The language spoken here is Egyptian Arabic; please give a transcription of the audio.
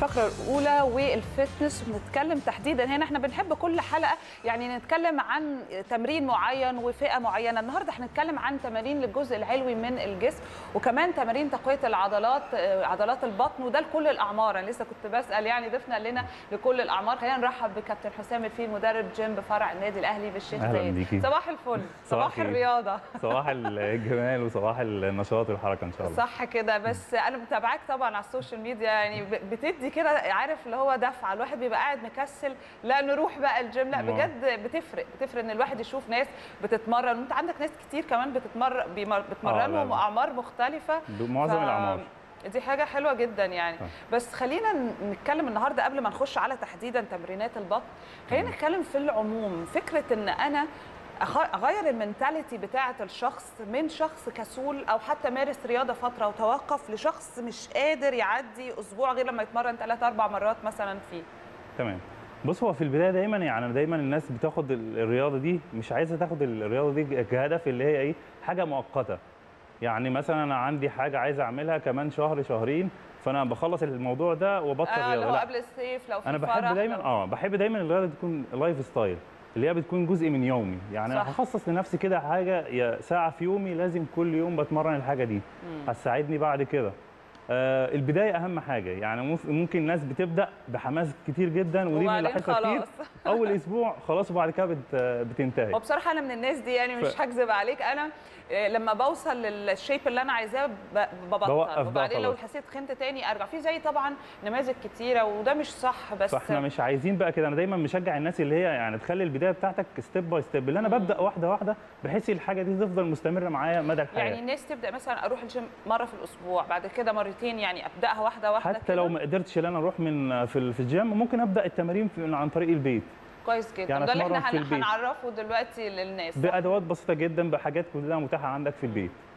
الفقرة الأولى والفتنس بنتكلم تحديدا هنا احنا بنحب كل حلقة يعني نتكلم عن تمرين معين وفئة معينة النهاردة هنتكلم عن تمارين للجزء العلوي من الجسم وكمان تمارين تقوية العضلات آه، عضلات البطن وده لكل الأعمار أنا لسه كنت بسأل يعني ضيفنا لنا لكل الأعمار خلينا نرحب بكابتن حسام الفيل مدرب جيم بفرع النادي الأهلي بالشيخ أهلاً زايد بيكي. صباح الفل صباح الخير. الرياضة صباح الجمال وصباح النشاط والحركه ان شاء الله صح كده بس انا متابعاك طبعا على السوشيال ميديا يعني ب- بتدي كده عارف اللي هو دفعه الواحد بيبقى قاعد مكسل لا نروح بقى الجيم لا آه. بجد بتفرق بتفرق ان الواحد يشوف ناس بتتمرن وانت عندك ناس كتير كمان بتتمرن بيمر- بتمرنهم لا. اعمار مختلفه معظم ف- الاعمار دي حاجة حلوة جدا يعني آه. بس خلينا ن- نتكلم النهاردة قبل ما نخش على تحديدا تمرينات البطن خلينا نتكلم في العموم فكرة ان انا أخ- اغير المنتاليتي بتاعة الشخص من شخص كسول او حتى مارس رياضة فترة وتوقف لشخص مش قادر يعدي اسبوع غير لما يتمرن ثلاث اربع مرات مثلا فيه تمام بص هو في البدايه دايما يعني دايما الناس بتاخد ال- الرياضه دي مش عايزه تاخد الرياضه دي كهدف اللي هي ايه حاجه مؤقته يعني مثلا انا عندي حاجه عايز اعملها كمان شهر شهرين فانا بخلص الموضوع ده وبطل آه اللي رياضه هو لا قبل الصيف لو في انا فرح بحب دايما لو- اه بحب دايما الرياضه تكون لايف ستايل اللي هي بتكون جزء من يومي يعني صح. انا هخصص لنفسي كده حاجه يا ساعه في يومي لازم كل يوم بتمرن الحاجه دي مم. هتساعدني بعد كده آه البدايه اهم حاجه يعني مف- ممكن الناس بتبدا بحماس كتير جدا ودي وبعدين بنلاحظها كتير خلاص اول اسبوع خلاص وبعد كده بت بتنتهي وبصراحه انا من الناس دي يعني مش ف- هكذب عليك انا آه، لما بوصل للشيب اللي انا عايزاه ب- ببطل بوقف بقى وبعدين لو خلاص. حسيت خنت تاني ارجع في زي طبعا نماذج كتيره وده مش صح بس فاحنا مش عايزين بقى كده انا دايما مشجع الناس اللي هي يعني تخلي البدايه بتاعتك ستيب باي ستيب اللي انا مم. ببدا واحده واحده بحيث الحاجه دي تفضل مستمره معايا مدى الحياه يعني الناس تبدا مثلا اروح الجيم مره في الاسبوع بعد كده مرتين يعني ابداها واحده واحده حتى كده. لو ما قدرتش ان انا اروح من في ال- في الجيم ممكن ابدا التمارين في عن طريق البيت كويس جدا يعني ده اللي احنا أتمرن في هن- البيت. هنعرفه دلوقتي للناس صح؟ بادوات بسيطه جدا بحاجات كلها متاحه عندك في البيت